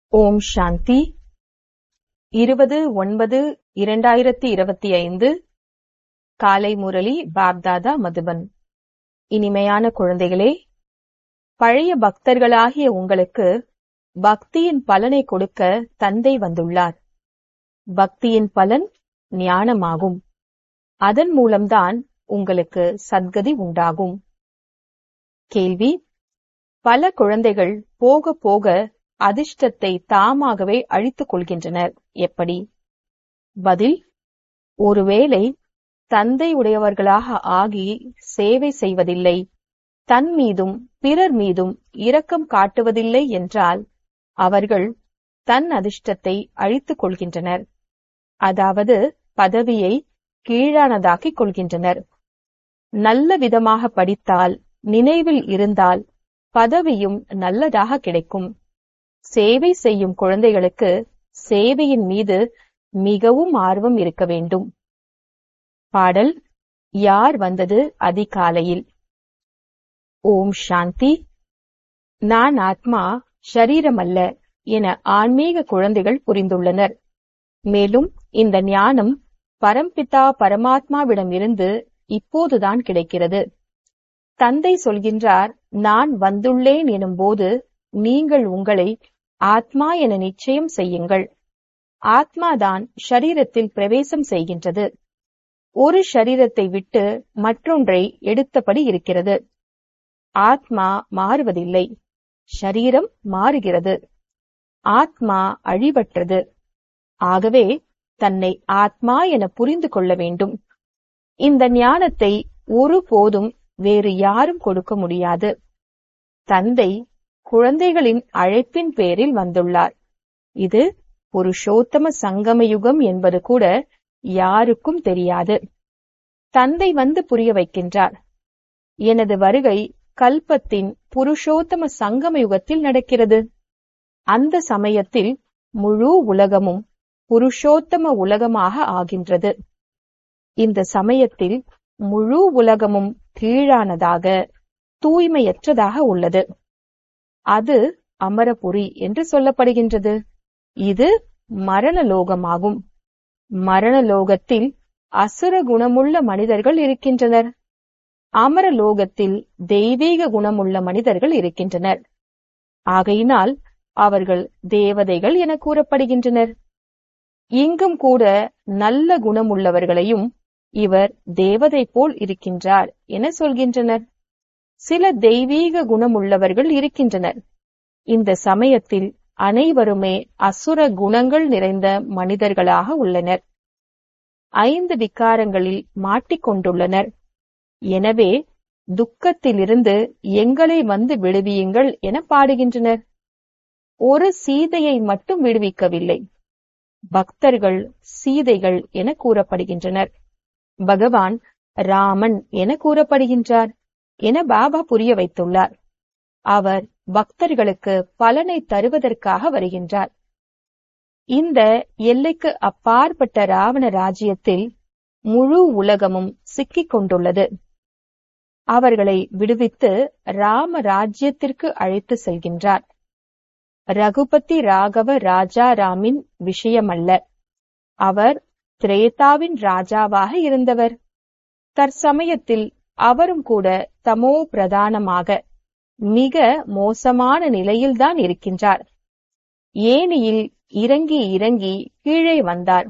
ஓம் சாந்தி இருபது ஒன்பது இரண்டாயிரத்தி இருபத்தி ஐந்து காலை முரளி பாப்தாதா மதுபன் இனிமையான குழந்தைகளே பழைய பக்தர்களாகிய உங்களுக்கு பக்தியின் பலனை கொடுக்க தந்தை வந்துள்ளார் பக்தியின் பலன் ஞானமாகும் அதன் மூலம்தான் உங்களுக்கு சத்கதி உண்டாகும் கேள்வி பல குழந்தைகள் போக போக அதிர்ஷ்டத்தை தாமாகவே அழித்துக் கொள்கின்றனர் எப்படி பதில் ஒருவேளை தந்தை உடையவர்களாக ஆகி சேவை செய்வதில்லை தன் மீதும் பிறர் மீதும் இரக்கம் காட்டுவதில்லை என்றால் அவர்கள் தன் அதிர்ஷ்டத்தை அழித்துக் கொள்கின்றனர் அதாவது பதவியை கீழானதாக்கிக் கொள்கின்றனர் நல்ல விதமாக படித்தால் நினைவில் இருந்தால் பதவியும் நல்லதாக கிடைக்கும் சேவை செய்யும் குழந்தைகளுக்கு சேவையின் மீது மிகவும் ஆர்வம் இருக்க வேண்டும் பாடல் யார் வந்தது அதிகாலையில் ஓம் சாந்தி நான் ஆத்மா ஷரீரமல்ல என ஆன்மீக குழந்தைகள் புரிந்துள்ளனர் மேலும் இந்த ஞானம் பரம்பிதா பரமாத்மாவிடமிருந்து இப்போதுதான் கிடைக்கிறது தந்தை சொல்கின்றார் நான் வந்துள்ளேன் எனும்போது நீங்கள் உங்களை ஆத்மா என நிச்சயம் செய்யுங்கள் ஆத்மாதான் ஷரீரத்தில் பிரவேசம் செய்கின்றது ஒரு ஷரீரத்தை விட்டு மற்றொன்றை எடுத்தபடி இருக்கிறது ஆத்மா மாறுவதில்லை ஷரீரம் மாறுகிறது ஆத்மா அழிவற்றது ஆகவே தன்னை ஆத்மா என புரிந்து கொள்ள வேண்டும் இந்த ஞானத்தை ஒருபோதும் வேறு யாரும் கொடுக்க முடியாது தந்தை குழந்தைகளின் அழைப்பின் பேரில் வந்துள்ளார் இது புருஷோத்தம சங்கம யுகம் என்பது கூட யாருக்கும் தெரியாது தந்தை வந்து புரிய வைக்கின்றார் எனது வருகை கல்பத்தின் புருஷோத்தம சங்கம யுகத்தில் நடக்கிறது அந்த சமயத்தில் முழு உலகமும் புருஷோத்தம உலகமாக ஆகின்றது இந்த சமயத்தில் முழு உலகமும் கீழானதாக தூய்மையற்றதாக உள்ளது அது அமரபுரி என்று சொல்லப்படுகின்றது இது மரண லோகமாகும் மரண லோகத்தில் அசுர குணமுள்ள மனிதர்கள் இருக்கின்றனர் அமர லோகத்தில் தெய்வீக குணமுள்ள மனிதர்கள் இருக்கின்றனர் ஆகையினால் அவர்கள் தேவதைகள் என கூறப்படுகின்றனர் இங்கும் கூட நல்ல குணமுள்ளவர்களையும் இவர் தேவதை போல் இருக்கின்றார் என சொல்கின்றனர் சில தெய்வீக குணமுள்ளவர்கள் இருக்கின்றனர் இந்த சமயத்தில் அனைவருமே அசுர குணங்கள் நிறைந்த மனிதர்களாக உள்ளனர் ஐந்து விகாரங்களில் மாட்டிக்கொண்டுள்ளனர் எனவே துக்கத்திலிருந்து எங்களை வந்து விடுவியுங்கள் என பாடுகின்றனர் ஒரு சீதையை மட்டும் விடுவிக்கவில்லை பக்தர்கள் சீதைகள் என கூறப்படுகின்றனர் பகவான் ராமன் என கூறப்படுகின்றார் என பாபா புரிய வைத்துள்ளார் அவர் பக்தர்களுக்கு பலனை தருவதற்காக வருகின்றார் இந்த எல்லைக்கு அப்பாற்பட்ட ராவண ராஜ்யத்தில் முழு உலகமும் சிக்கிக் கொண்டுள்ளது அவர்களை விடுவித்து ராம ராஜ்யத்திற்கு அழைத்து செல்கின்றார் ரகுபதி ராகவ ராஜா ராமின் விஷயமல்ல அவர் திரேதாவின் ராஜாவாக இருந்தவர் தற்சமயத்தில் அவரும் கூட தமோ பிரதானமாக மிக மோசமான நிலையில்தான் இருக்கின்றார் ஏனியில் இறங்கி இறங்கி கீழே வந்தார்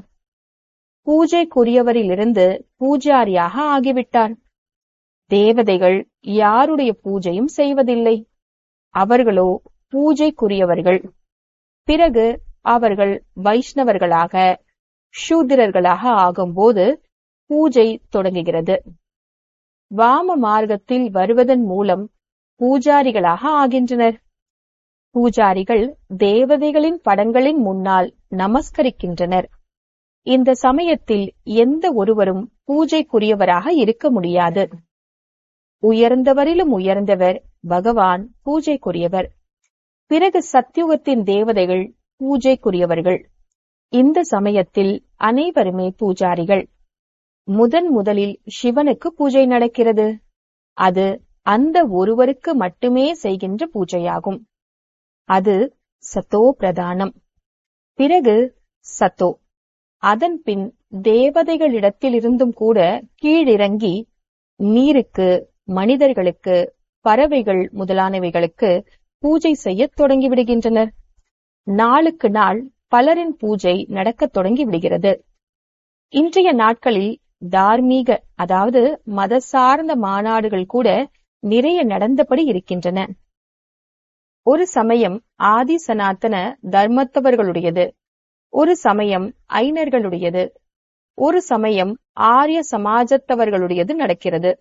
பூஜைக்குரியவரிலிருந்து பூஜாரியாக ஆகிவிட்டார் தேவதைகள் யாருடைய பூஜையும் செய்வதில்லை அவர்களோ பூஜைக்குரியவர்கள் பிறகு அவர்கள் வைஷ்ணவர்களாக சூத்திரர்களாக ஆகும்போது பூஜை தொடங்குகிறது வாம மார்க்கத்தில் வருவதன் மூலம் பூஜாரிகளாக ஆகின்றனர் பூஜாரிகள் தேவதைகளின் படங்களின் முன்னால் நமஸ்கரிக்கின்றனர் இந்த சமயத்தில் எந்த ஒருவரும் பூஜைக்குரியவராக இருக்க முடியாது உயர்ந்தவரிலும் உயர்ந்தவர் பகவான் பூஜைக்குரியவர் பிறகு சத்யுகத்தின் தேவதைகள் பூஜைக்குரியவர்கள் இந்த சமயத்தில் அனைவருமே பூஜாரிகள் முதன் முதலில் சிவனுக்கு பூஜை நடக்கிறது அது அந்த ஒருவருக்கு மட்டுமே செய்கின்ற பூஜையாகும் அது சத்தோ பிரதானம் பிறகு சத்தோ அதன் பின் தேவதைகளிடத்திலிருந்தும் கூட கீழிறங்கி நீருக்கு மனிதர்களுக்கு பறவைகள் முதலானவைகளுக்கு பூஜை செய்யத் தொடங்கிவிடுகின்றனர் நாளுக்கு நாள் பலரின் பூஜை நடக்கத் தொடங்கி விடுகிறது இன்றைய நாட்களில் தார்மீக அதாவது மத சார்ந்த மாநாடுகள் கூட நிறைய நடந்தபடி இருக்கின்றன ஒரு சமயம் ஆதி சனாத்தன தர்மத்தவர்களுடையது ஒரு சமயம் ஐனர்களுடையது ஒரு சமயம் ஆரிய சமாஜத்தவர்களுடையது நடக்கிறது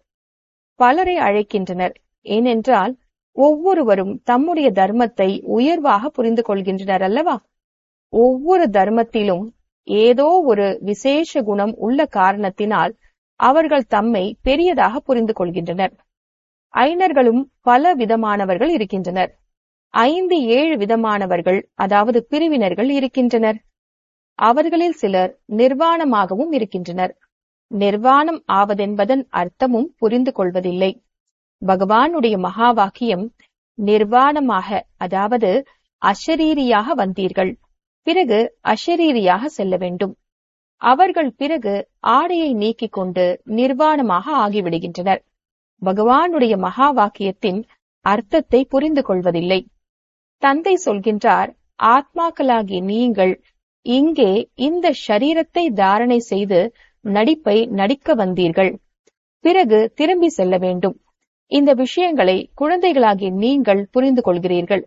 பலரை அழைக்கின்றனர் ஏனென்றால் ஒவ்வொருவரும் தம்முடைய தர்மத்தை உயர்வாக புரிந்து கொள்கின்றனர் அல்லவா ஒவ்வொரு தர்மத்திலும் ஏதோ ஒரு விசேஷ குணம் உள்ள காரணத்தினால் அவர்கள் தம்மை பெரியதாக புரிந்து கொள்கின்றனர் ஐனர்களும் பல விதமானவர்கள் இருக்கின்றனர் ஐந்து ஏழு விதமானவர்கள் அதாவது பிரிவினர்கள் இருக்கின்றனர் அவர்களில் சிலர் நிர்வாணமாகவும் இருக்கின்றனர் நிர்வாணம் ஆவதென்பதன் அர்த்தமும் புரிந்து கொள்வதில்லை பகவானுடைய மகா வாக்கியம் நிர்வாணமாக அதாவது அஷரீரியாக வந்தீர்கள் பிறகு அஷரீரியாக செல்ல வேண்டும் அவர்கள் பிறகு ஆடையை நீக்கிக் கொண்டு நிர்வாணமாக ஆகிவிடுகின்றனர் பகவானுடைய மகா வாக்கியத்தின் அர்த்தத்தை புரிந்து கொள்வதில்லை தந்தை சொல்கின்றார் ஆத்மாக்களாகிய நீங்கள் இங்கே இந்த ஷரீரத்தை தாரணை செய்து நடிப்பை நடிக்க வந்தீர்கள் பிறகு திரும்பி செல்ல வேண்டும் இந்த விஷயங்களை குழந்தைகளாகிய நீங்கள் புரிந்து கொள்கிறீர்கள்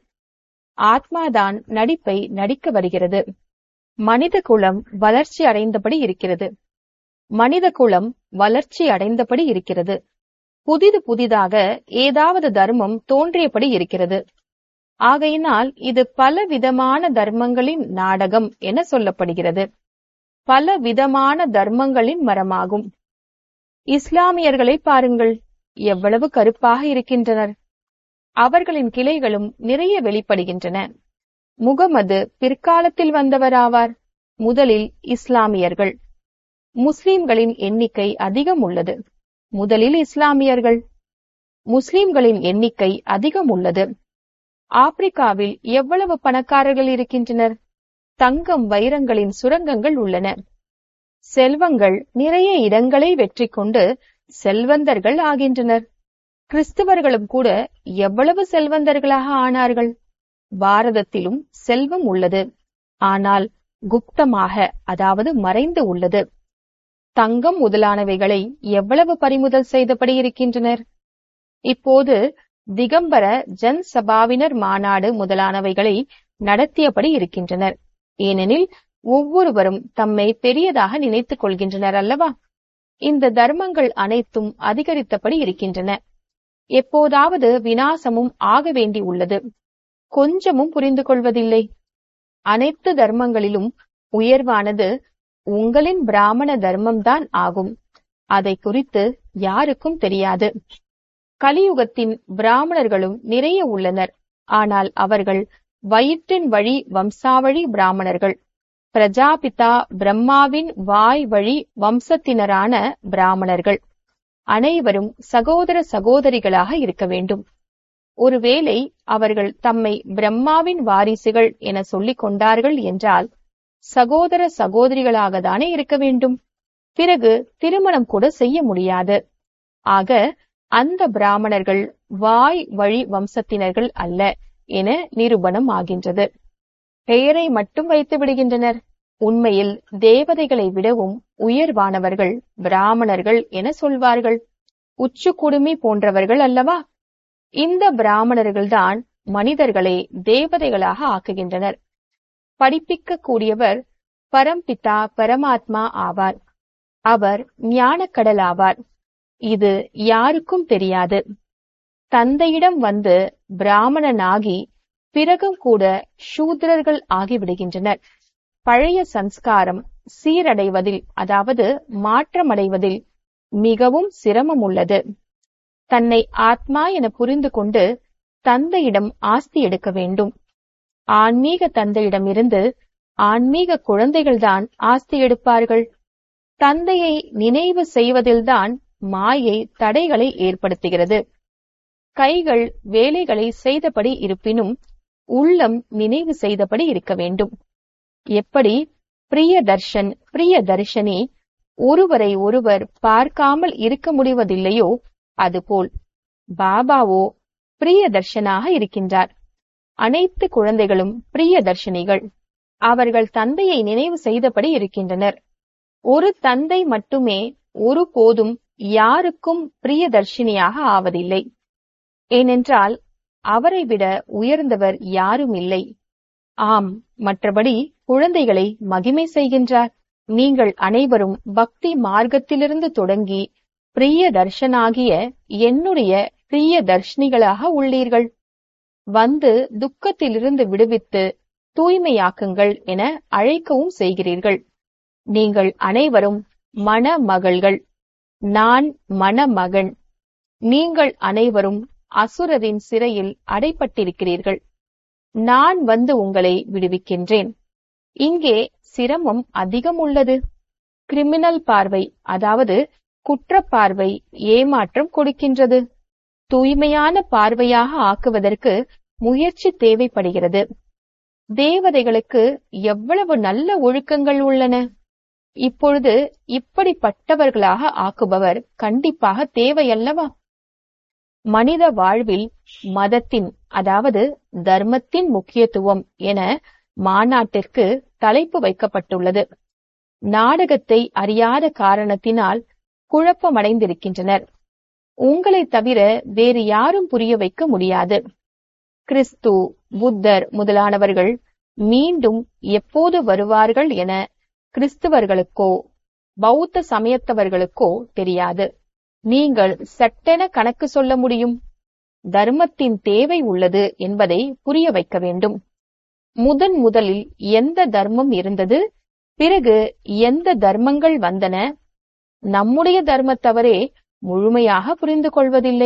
ஆத்மாதான் நடிப்பை நடிக்க வருகிறது மனித குலம் வளர்ச்சி அடைந்தபடி இருக்கிறது மனித குலம் வளர்ச்சி அடைந்தபடி இருக்கிறது புதிது புதிதாக ஏதாவது தர்மம் தோன்றியபடி இருக்கிறது ஆகையினால் இது பல விதமான தர்மங்களின் நாடகம் என சொல்லப்படுகிறது பல விதமான தர்மங்களின் மரமாகும் இஸ்லாமியர்களை பாருங்கள் எவ்வளவு கருப்பாக இருக்கின்றனர் அவர்களின் கிளைகளும் நிறைய வெளிப்படுகின்றன முகமது பிற்காலத்தில் வந்தவராவார் முதலில் இஸ்லாமியர்கள் முஸ்லிம்களின் எண்ணிக்கை அதிகம் உள்ளது முதலில் இஸ்லாமியர்கள் முஸ்லிம்களின் எண்ணிக்கை அதிகம் உள்ளது ஆப்பிரிக்காவில் எவ்வளவு பணக்காரர்கள் இருக்கின்றனர் தங்கம் வைரங்களின் சுரங்கங்கள் உள்ளன செல்வங்கள் நிறைய இடங்களை வெற்றி கொண்டு செல்வந்தர்கள் ஆகின்றனர் கிறிஸ்தவர்களும் கூட எவ்வளவு செல்வந்தர்களாக ஆனார்கள் பாரதத்திலும் செல்வம் உள்ளது ஆனால் குப்தமாக அதாவது மறைந்து உள்ளது தங்கம் முதலானவைகளை எவ்வளவு பறிமுதல் செய்தபடி இருக்கின்றனர் இப்போது திகம்பர ஜன் சபாவினர் மாநாடு முதலானவைகளை நடத்தியபடி இருக்கின்றனர் ஏனெனில் ஒவ்வொருவரும் தம்மை பெரியதாக நினைத்துக் கொள்கின்றனர் அல்லவா இந்த தர்மங்கள் அனைத்தும் அதிகரித்தபடி இருக்கின்றன எப்போதாவது வினாசமும் ஆக வேண்டி உள்ளது கொஞ்சமும் புரிந்து கொள்வதில்லை அனைத்து தர்மங்களிலும் உயர்வானது உங்களின் பிராமண தர்மம்தான் ஆகும் அதை குறித்து யாருக்கும் தெரியாது கலியுகத்தின் பிராமணர்களும் நிறைய உள்ளனர் ஆனால் அவர்கள் வயிற்றின் வழி வம்சாவழி பிராமணர்கள் பிரஜாபிதா பிரம்மாவின் வாய் வழி வம்சத்தினரான பிராமணர்கள் அனைவரும் சகோதர சகோதரிகளாக இருக்க வேண்டும் ஒருவேளை அவர்கள் தம்மை பிரம்மாவின் வாரிசுகள் என சொல்லிக் கொண்டார்கள் என்றால் சகோதர சகோதரிகளாகத்தானே இருக்க வேண்டும் பிறகு திருமணம் கூட செய்ய முடியாது ஆக அந்த பிராமணர்கள் வாய் வழி வம்சத்தினர்கள் அல்ல என நிரூபணம் ஆகின்றது பெயரை மட்டும் வைத்து விடுகின்றனர் உண்மையில் தேவதைகளை விடவும் உயர்வானவர்கள் பிராமணர்கள் என சொல்வார்கள் உச்சு குடுமி போன்றவர்கள் அல்லவா இந்த பிராமணர்கள்தான் மனிதர்களை தேவதைகளாக ஆக்குகின்றனர் படிப்பிக்க கூடியவர் பரம்பிதா பரமாத்மா ஆவார் அவர் ஞானக்கடல் ஆவார் இது யாருக்கும் தெரியாது தந்தையிடம் வந்து பிராமணனாகி பிறகும் கூட சூத்திரர்கள் ஆகிவிடுகின்றனர் பழைய சம்ஸ்காரம் சீரடைவதில் அதாவது மாற்றமடைவதில் மிகவும் சிரமம் உள்ளது தன்னை ஆத்மா என புரிந்து கொண்டு தந்தையிடம் ஆஸ்தி எடுக்க வேண்டும் ஆன்மீக தந்தையிடமிருந்து ஆன்மீக குழந்தைகள்தான் ஆஸ்தி எடுப்பார்கள் தந்தையை நினைவு செய்வதில்தான் மாயை தடைகளை ஏற்படுத்துகிறது கைகள் வேலைகளை செய்தபடி இருப்பினும் உள்ளம் நினைவு செய்தபடி இருக்க வேண்டும் எப்படி பிரிய தர்ஷன் பிரிய தர்ஷனி ஒருவரை ஒருவர் பார்க்காமல் இருக்க முடிவதில்லையோ அதுபோல் பாபாவோ பிரிய தர்ஷனாக இருக்கின்றார் அனைத்து குழந்தைகளும் பிரிய தர்ஷினிகள் அவர்கள் தந்தையை நினைவு செய்தபடி இருக்கின்றனர் ஒரு தந்தை மட்டுமே ஒருபோதும் யாருக்கும் பிரியதர்ஷினியாக ஆவதில்லை ஏனென்றால் அவரை விட உயர்ந்தவர் யாரும் இல்லை ஆம் மற்றபடி குழந்தைகளை மகிமை செய்கின்றார் நீங்கள் அனைவரும் பக்தி மார்க்கத்திலிருந்து தொடங்கி பிரிய தர்ஷனாகிய என்னுடைய பிரிய தர்ஷினிகளாக உள்ளீர்கள் வந்து துக்கத்திலிருந்து விடுவித்து தூய்மையாக்குங்கள் என அழைக்கவும் செய்கிறீர்கள் நீங்கள் அனைவரும் மணமகள்கள் நான் மணமகன் நீங்கள் அனைவரும் அசுரரின் சிறையில் அடைப்பட்டிருக்கிறீர்கள் நான் வந்து உங்களை விடுவிக்கின்றேன் இங்கே சிரமம் அதிகம் உள்ளது கிரிமினல் பார்வை அதாவது குற்றப்பார்வை ஏமாற்றம் கொடுக்கின்றது தூய்மையான பார்வையாக ஆக்குவதற்கு முயற்சி தேவைப்படுகிறது தேவதைகளுக்கு எவ்வளவு நல்ல ஒழுக்கங்கள் உள்ளன இப்பொழுது இப்படிப்பட்டவர்களாக ஆக்குபவர் கண்டிப்பாக தேவையல்லவா மனித வாழ்வில் மதத்தின் அதாவது தர்மத்தின் முக்கியத்துவம் என மாநாட்டிற்கு தலைப்பு வைக்கப்பட்டுள்ளது நாடகத்தை அறியாத காரணத்தினால் குழப்பமடைந்திருக்கின்றனர் உங்களை தவிர வேறு யாரும் புரிய வைக்க முடியாது கிறிஸ்து புத்தர் முதலானவர்கள் மீண்டும் எப்போது வருவார்கள் என கிறிஸ்துவர்களுக்கோ பௌத்த சமயத்தவர்களுக்கோ தெரியாது நீங்கள் சட்டென கணக்கு சொல்ல முடியும் தர்மத்தின் தேவை உள்ளது என்பதை புரிய வைக்க வேண்டும் முதன் முதலில் எந்த தர்மம் இருந்தது பிறகு எந்த தர்மங்கள் வந்தன நம்முடைய தர்மத்தவரே முழுமையாக புரிந்து கொள்வதில்லை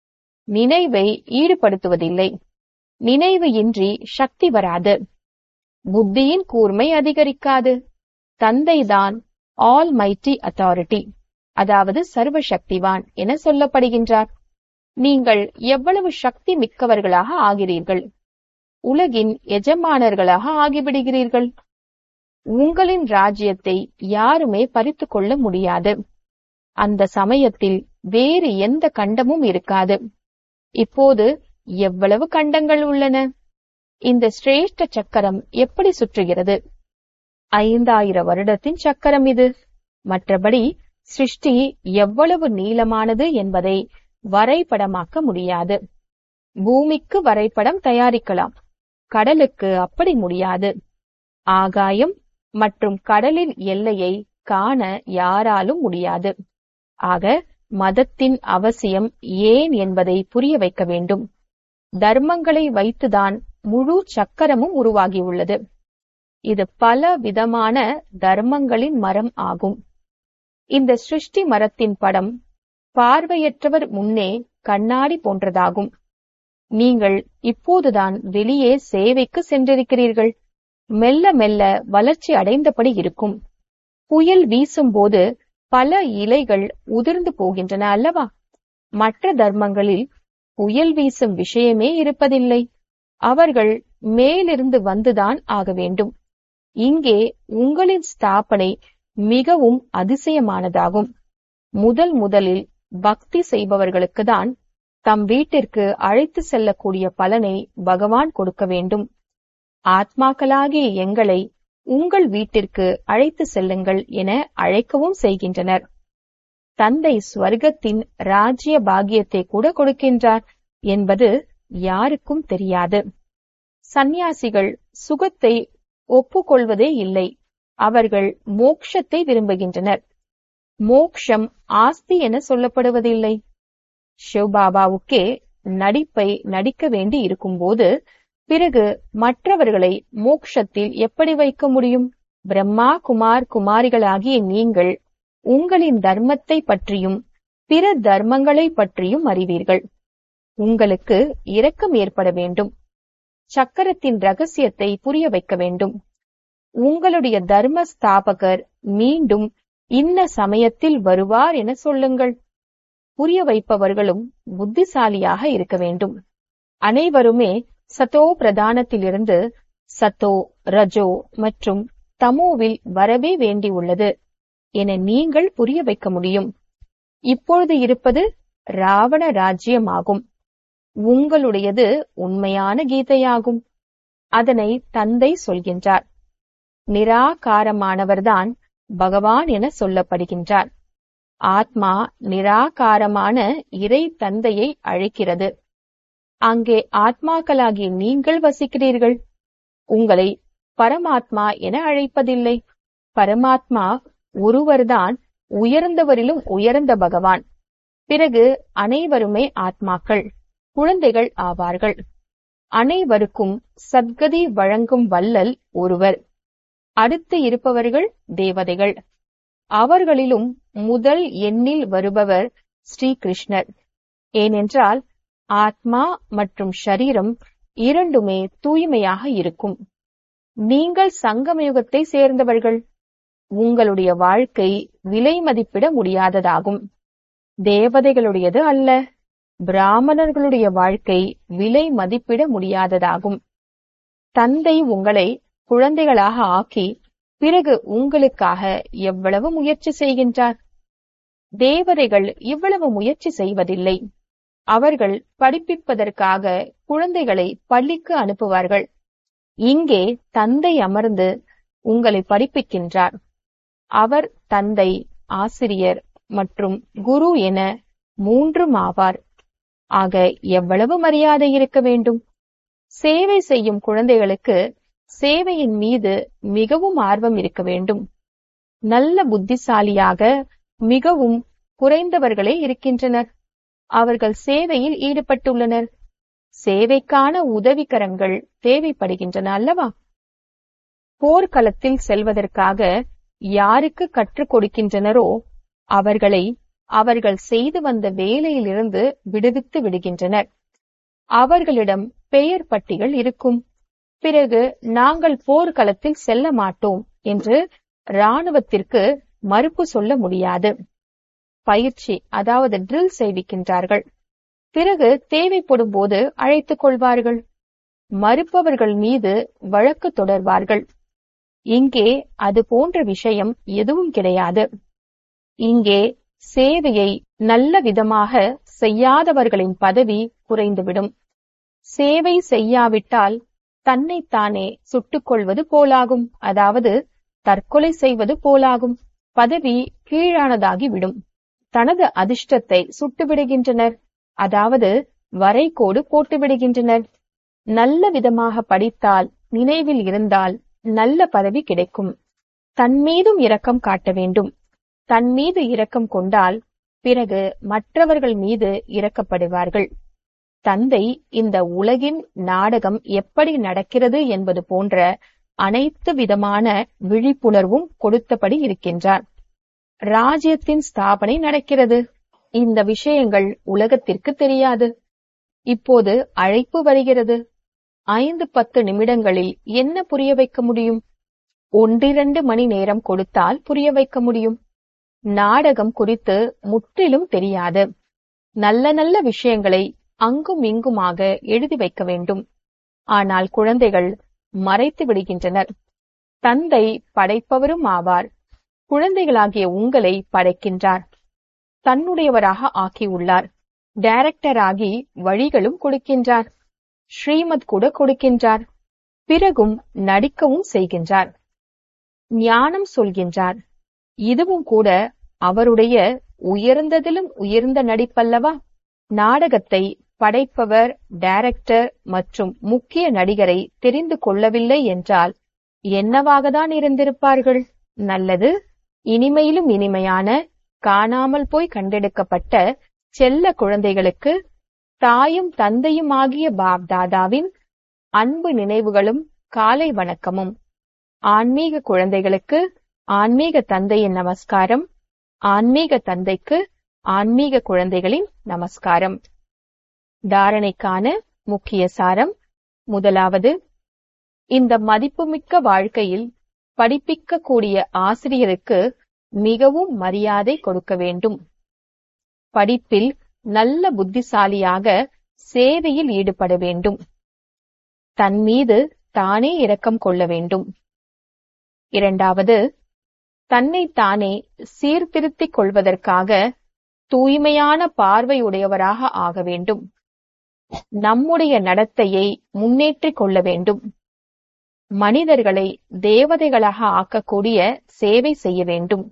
நினைவை ஈடுபடுத்துவதில்லை நினைவு இன்றி சக்தி வராது புத்தியின் கூர்மை அதிகரிக்காது தந்தைதான் ஆல் மைட்டி அத்தாரிட்டி அதாவது சர்வ சக்திவான் என சொல்லப்படுகின்றார் நீங்கள் எவ்வளவு சக்தி மிக்கவர்களாக ஆகிறீர்கள் உலகின் எஜமானர்களாக ஆகிவிடுகிறீர்கள் உங்களின் ராஜ்யத்தை யாருமே பறித்து கொள்ள முடியாது அந்த சமயத்தில் வேறு எந்த கண்டமும் இருக்காது இப்போது எவ்வளவு கண்டங்கள் உள்ளன இந்த சிரேஷ்ட சக்கரம் எப்படி சுற்றுகிறது ஐந்தாயிரம் வருடத்தின் சக்கரம் இது மற்றபடி சிருஷ்டி எவ்வளவு நீளமானது என்பதை வரைபடமாக்க முடியாது பூமிக்கு வரைபடம் தயாரிக்கலாம் கடலுக்கு அப்படி முடியாது ஆகாயம் மற்றும் கடலின் எல்லையை காண யாராலும் முடியாது ஆக மதத்தின் அவசியம் ஏன் என்பதை புரிய வைக்க வேண்டும் தர்மங்களை வைத்துதான் முழு சக்கரமும் உருவாகியுள்ளது இது பல விதமான தர்மங்களின் மரம் ஆகும் இந்த சிருஷ்டி மரத்தின் படம் பார்வையற்றவர் முன்னே கண்ணாடி போன்றதாகும் நீங்கள் இப்போதுதான் வெளியே சேவைக்கு சென்றிருக்கிறீர்கள் மெல்ல மெல்ல வளர்ச்சி அடைந்தபடி இருக்கும் புயல் வீசும்போது பல இலைகள் உதிர்ந்து போகின்றன அல்லவா மற்ற தர்மங்களில் புயல் வீசும் விஷயமே இருப்பதில்லை அவர்கள் மேலிருந்து வந்துதான் ஆக வேண்டும் இங்கே உங்களின் ஸ்தாபனை மிகவும் அதிசயமானதாகும் முதல் முதலில் பக்தி செய்பவர்களுக்கு தான் தம் வீட்டிற்கு அழைத்து செல்லக்கூடிய பலனை பகவான் கொடுக்க வேண்டும் ஆத்மாக்களாகிய எங்களை உங்கள் வீட்டிற்கு அழைத்து செல்லுங்கள் என அழைக்கவும் செய்கின்றனர் தந்தை ஸ்வர்க்கத்தின் ராஜ்ய பாகியத்தை கூட கொடுக்கின்றார் என்பது யாருக்கும் தெரியாது சந்நியாசிகள் சுகத்தை ஒப்புக்கொள்வதே இல்லை அவர்கள் மோக்ஷத்தை விரும்புகின்றனர் மோக்ஷம் ஆஸ்தி என சொல்லப்படுவதில்லை சிவபாபாவுக்கே நடிப்பை நடிக்க வேண்டி இருக்கும்போது பிறகு மற்றவர்களை மோக்ஷத்தில் எப்படி வைக்க முடியும் பிரம்மா குமார் குமாரிகளாகிய நீங்கள் உங்களின் தர்மத்தை பற்றியும் பிற தர்மங்களை பற்றியும் அறிவீர்கள் உங்களுக்கு இரக்கம் ஏற்பட வேண்டும் சக்கரத்தின் ரகசியத்தை புரிய வைக்க வேண்டும் உங்களுடைய தர்ம ஸ்தாபகர் மீண்டும் இன்ன சமயத்தில் வருவார் என சொல்லுங்கள் புரிய வைப்பவர்களும் புத்திசாலியாக இருக்க வேண்டும் அனைவருமே சதோ பிரதானத்திலிருந்து சத்தோ ரஜோ மற்றும் தமோவில் வரவே வேண்டியுள்ளது என நீங்கள் புரிய வைக்க முடியும் இப்பொழுது இருப்பது ராவண ராஜ்யமாகும் உங்களுடையது உண்மையான கீதையாகும் அதனை தந்தை சொல்கின்றார் நிராகாரமானவர்தான் பகவான் என சொல்லப்படுகின்றார் ஆத்மா நிராகாரமான இறை தந்தையை அழைக்கிறது அங்கே ஆத்மாக்களாகிய நீங்கள் வசிக்கிறீர்கள் உங்களை பரமாத்மா என அழைப்பதில்லை பரமாத்மா ஒருவர்தான் உயர்ந்தவரிலும் உயர்ந்த பகவான் பிறகு அனைவருமே ஆத்மாக்கள் குழந்தைகள் ஆவார்கள் அனைவருக்கும் சத்கதி வழங்கும் வல்லல் ஒருவர் அடுத்து இருப்பவர்கள் தேவதைகள் அவர்களிலும் முதல் எண்ணில் வருபவர் ஸ்ரீகிருஷ்ணர் ஏனென்றால் ஆத்மா மற்றும் ஷரீரம் இரண்டுமே தூய்மையாக இருக்கும் நீங்கள் சங்கமயுகத்தை சேர்ந்தவர்கள் உங்களுடைய வாழ்க்கை விலை மதிப்பிட முடியாததாகும் தேவதைகளுடையது அல்ல பிராமணர்களுடைய வாழ்க்கை விலை மதிப்பிட முடியாததாகும் தந்தை உங்களை குழந்தைகளாக ஆக்கி பிறகு உங்களுக்காக எவ்வளவு முயற்சி செய்கின்றார் தேவதைகள் இவ்வளவு முயற்சி செய்வதில்லை அவர்கள் படிப்பிப்பதற்காக குழந்தைகளை பள்ளிக்கு அனுப்புவார்கள் இங்கே தந்தை அமர்ந்து உங்களை படிப்பிக்கின்றார் அவர் தந்தை ஆசிரியர் மற்றும் குரு என மூன்றும் ஆவார் ஆக எவ்வளவு மரியாதை இருக்க வேண்டும் சேவை செய்யும் குழந்தைகளுக்கு சேவையின் மீது மிகவும் ஆர்வம் இருக்க வேண்டும் நல்ல புத்திசாலியாக மிகவும் குறைந்தவர்களே இருக்கின்றனர் அவர்கள் சேவையில் ஈடுபட்டுள்ளனர் சேவைக்கான உதவிக்கரங்கள் தேவைப்படுகின்றன அல்லவா போர்க்களத்தில் செல்வதற்காக யாருக்கு கற்றுக் கொடுக்கின்றனரோ அவர்களை அவர்கள் செய்து வந்த வேலையிலிருந்து விடுவித்து விடுகின்றனர் அவர்களிடம் பெயர் பட்டிகள் இருக்கும் பிறகு நாங்கள் போர்க்களத்தில் செல்ல மாட்டோம் என்று இராணுவத்திற்கு மறுப்பு சொல்ல முடியாது பயிற்சி அதாவது ட்ரில் செய்விக்கின்றார்கள் பிறகு தேவைப்படும் போது அழைத்துக் கொள்வார்கள் மறுப்பவர்கள் மீது வழக்கு தொடர்வார்கள் இங்கே அது போன்ற விஷயம் எதுவும் கிடையாது இங்கே சேவையை நல்ல விதமாக செய்யாதவர்களின் பதவி குறைந்துவிடும் சேவை செய்யாவிட்டால் தன்னைத்தானே சுட்டுக் கொள்வது போலாகும் அதாவது தற்கொலை செய்வது போலாகும் பதவி கீழானதாகி விடும் தனது அதிர்ஷ்டத்தை சுட்டுவிடுகின்றனர் அதாவது வரைகோடு போட்டு விடுகின்றனர் நல்ல விதமாக படித்தால் நினைவில் இருந்தால் நல்ல பதவி கிடைக்கும் தன் மீதும் இரக்கம் காட்ட வேண்டும் தன் மீது இரக்கம் கொண்டால் பிறகு மற்றவர்கள் மீது இரக்கப்படுவார்கள் தந்தை இந்த உலகின் நாடகம் எப்படி நடக்கிறது என்பது போன்ற அனைத்து விதமான விழிப்புணர்வும் கொடுத்தபடி இருக்கின்றார் ராஜ்யத்தின் ஸ்தாபனை நடக்கிறது இந்த விஷயங்கள் உலகத்திற்கு தெரியாது இப்போது அழைப்பு வருகிறது ஐந்து பத்து நிமிடங்களில் என்ன புரிய வைக்க முடியும் ஒன்றிரண்டு மணி நேரம் கொடுத்தால் புரிய வைக்க முடியும் நாடகம் குறித்து முற்றிலும் தெரியாது நல்ல நல்ல விஷயங்களை அங்கும் இங்குமாக எழுதி வைக்க வேண்டும் ஆனால் குழந்தைகள் மறைத்து விடுகின்றனர் தந்தை படைப்பவரும் ஆவார் குழந்தைகளாகிய உங்களை படைக்கின்றார் தன்னுடையவராக ஆக்கியுள்ளார் டைரக்டராகி வழிகளும் கொடுக்கின்றார் ஸ்ரீமத் கூட கொடுக்கின்றார் பிறகும் நடிக்கவும் செய்கின்றார் ஞானம் சொல்கின்றார் இதுவும் கூட அவருடைய உயர்ந்ததிலும் உயர்ந்த நடிப்பல்லவா நாடகத்தை படைப்பவர் டைரக்டர் மற்றும் முக்கிய நடிகரை தெரிந்து கொள்ளவில்லை என்றால் என்னவாகத்தான் இருந்திருப்பார்கள் நல்லது இனிமையிலும் இனிமையான காணாமல் போய் கண்டெடுக்கப்பட்ட செல்ல குழந்தைகளுக்கு தாயும் தந்தையுமாகிய பாப் தாதாவின் அன்பு நினைவுகளும் காலை வணக்கமும் ஆன்மீக குழந்தைகளுக்கு ஆன்மீக தந்தையின் நமஸ்காரம் ஆன்மீக தந்தைக்கு ஆன்மீக குழந்தைகளின் நமஸ்காரம் தாரணைக்கான முக்கிய சாரம் முதலாவது இந்த மதிப்புமிக்க வாழ்க்கையில் படிப்பிக்கக்கூடிய ஆசிரியருக்கு மிகவும் மரியாதை கொடுக்க வேண்டும் படிப்பில் நல்ல புத்திசாலியாக சேவையில் ஈடுபட வேண்டும் தன் மீது தானே இரக்கம் கொள்ள வேண்டும் இரண்டாவது தன்னை தானே சீர்திருத்திக் கொள்வதற்காக தூய்மையான பார்வையுடையவராக ஆக வேண்டும் நம்முடைய நடத்தையை முன்னேற்றிக் கொள்ள வேண்டும் மனிதர்களை தேவதைகளாக ஆக்கக்கூடிய சேவை செய்ய வேண்டும்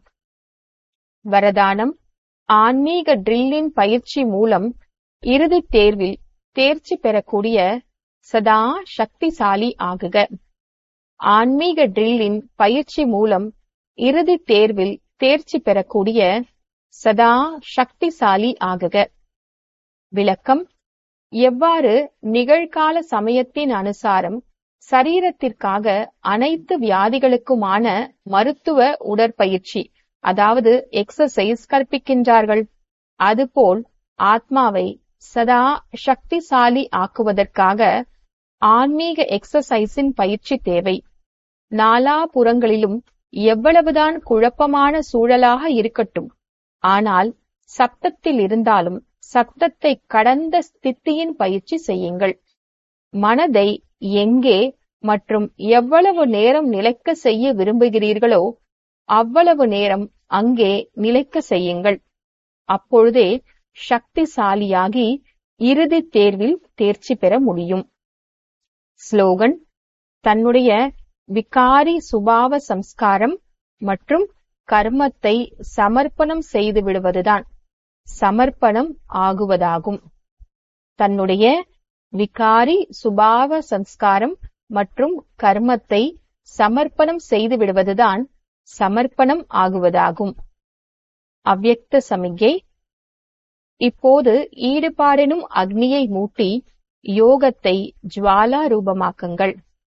வரதானம் ஆன்மீக ட்ரில்லின் பயிற்சி மூலம் இறுதித் தேர்வில் தேர்ச்சி பெறக்கூடிய சதா சக்திசாலி ஆகுக ஆன்மீக ட்ரில்லின் பயிற்சி மூலம் இறுதித் தேர்வில் தேர்ச்சி பெறக்கூடிய சதா சக்திசாலி ஆகுக விளக்கம் எவ்வாறு நிகழ்கால சமயத்தின் அனுசாரம் சரீரத்திற்காக அனைத்து வியாதிகளுக்குமான மருத்துவ உடற்பயிற்சி அதாவது எக்ஸசைஸ் கற்பிக்கின்றார்கள் அதுபோல் ஆத்மாவை சதா சக்திசாலி ஆக்குவதற்காக ஆன்மீக எக்ஸசைஸின் பயிற்சி தேவை நாலாபுறங்களிலும் எவ்வளவுதான் குழப்பமான சூழலாக இருக்கட்டும் ஆனால் சப்தத்தில் இருந்தாலும் சப்தத்தை கடந்த ஸ்தித்தியின் பயிற்சி செய்யுங்கள் மனதை எங்கே மற்றும் எவ்வளவு நேரம் நிலைக்க செய்ய விரும்புகிறீர்களோ அவ்வளவு நேரம் அங்கே நிலைக்க செய்யுங்கள் அப்பொழுதே சக்திசாலியாகி இறுதித் தேர்வில் தேர்ச்சி பெற முடியும் ஸ்லோகன் தன்னுடைய விகாரி சுபாவ சம்ஸ்காரம் மற்றும் கர்மத்தை சமர்ப்பணம் செய்து விடுவதுதான் சமர்ப்பணம் ஆகுவதாகும் தன்னுடைய விகாரி சுபாவ சம்ஸ்காரம் மற்றும் கர்மத்தை சமர்ப்பணம் செய்து விடுவதுதான் சமர்ப்பணம் ஆகுவதாகும் அவ்யக்த சமிகை இப்போது ஈடுபாடெனும் அக்னியை மூட்டி யோகத்தை ஜுவாலா ரூபமாக்குங்கள்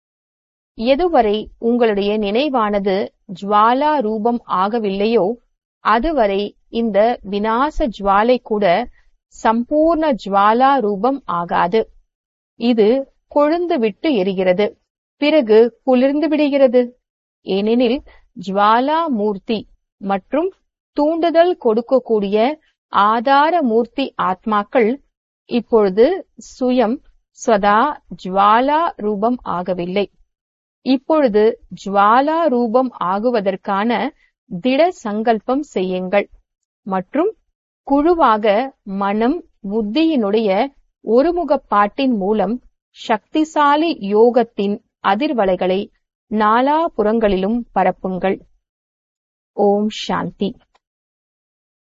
எதுவரை உங்களுடைய நினைவானது ஜுவாலா ரூபம் ஆகவில்லையோ அதுவரை இந்த விநாச ஜுவாலை கூட சம்பூர்ண ஜுவாலா ரூபம் ஆகாது இது கொழுந்து விட்டு எரிகிறது பிறகு குளிர்ந்து விடுகிறது ஏனெனில் ஜுவாலா மூர்த்தி மற்றும் தூண்டுதல் கொடுக்கக்கூடிய ஆதார மூர்த்தி ஆத்மாக்கள் இப்பொழுது சுயம் சதா ஜுவாலா ரூபம் ஆகவில்லை இப்பொழுது ஜுவாலா ரூபம் ஆகுவதற்கான திட சங்கல்பம் செய்யுங்கள் மற்றும் குழுவாக மனம் புத்தியினுடைய ஒருமுகப்பாட்டின் மூலம் சக்திசாலி யோகத்தின் அதிர்வலைகளை நாலாபுறங்களிலும் பரப்புங்கள் ஓம் சாந்தி